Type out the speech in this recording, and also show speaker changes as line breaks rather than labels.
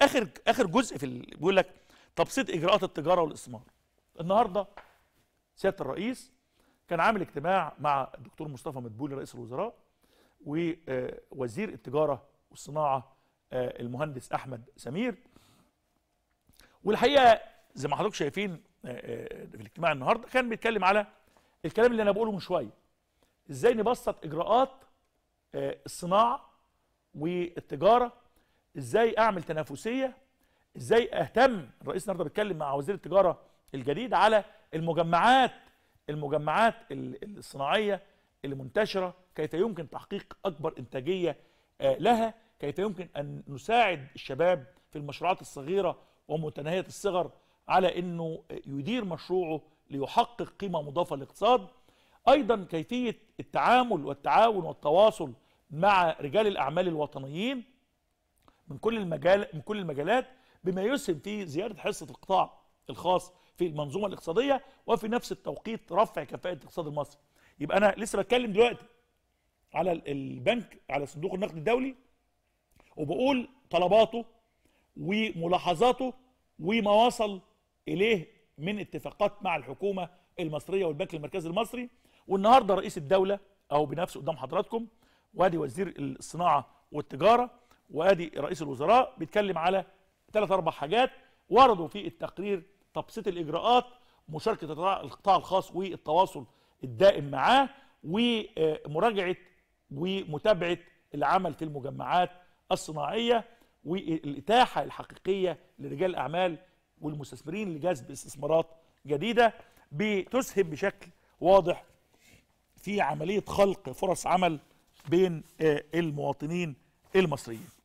اخر اخر جزء في ال... بيقول لك تبسيط اجراءات التجاره والاستثمار النهارده سياده الرئيس كان عامل اجتماع مع الدكتور مصطفى مدبولي رئيس الوزراء ووزير التجاره والصناعه آه، المهندس احمد سمير والحقيقه زي ما حضراتكم شايفين آه، آه، في الاجتماع النهارده كان بيتكلم على الكلام اللي انا بقوله من شويه ازاي نبسط اجراءات آه، الصناعه والتجاره ازاي اعمل تنافسيه ازاي اهتم الرئيس النهارده بيتكلم مع وزير التجاره الجديد على المجمعات المجمعات ال- الصناعيه اللي منتشره كيف يمكن تحقيق اكبر انتاجيه آه، لها كيف يمكن ان نساعد الشباب في المشروعات الصغيره ومتناهيه الصغر على انه يدير مشروعه ليحقق قيمه مضافه للاقتصاد ايضا كيفيه التعامل والتعاون والتواصل مع رجال الاعمال الوطنيين من كل المجال من كل المجالات بما يسهم في زياده حصه القطاع الخاص في المنظومه الاقتصاديه وفي نفس التوقيت رفع كفاءه الاقتصاد المصري يبقى انا لسه بتكلم دلوقتي على ال- البنك على صندوق النقد الدولي وبقول طلباته وملاحظاته وما وصل اليه من اتفاقات مع الحكومه المصريه والبنك المركزي المصري والنهارده رئيس الدوله اهو بنفسه قدام حضراتكم وادي وزير الصناعه والتجاره وادي رئيس الوزراء بيتكلم على ثلاث اربع حاجات وردوا في التقرير تبسيط الاجراءات مشاركه القطاع- القطاع الخاص والتواصل الدائم معاه ومراجعه ومتابعه العمل في المجمعات الصناعيه والاتاحه الحقيقيه لرجال الاعمال والمستثمرين لجذب استثمارات جديده بتسهم بشكل واضح في عمليه خلق فرص عمل بين آه، المواطنين المصريين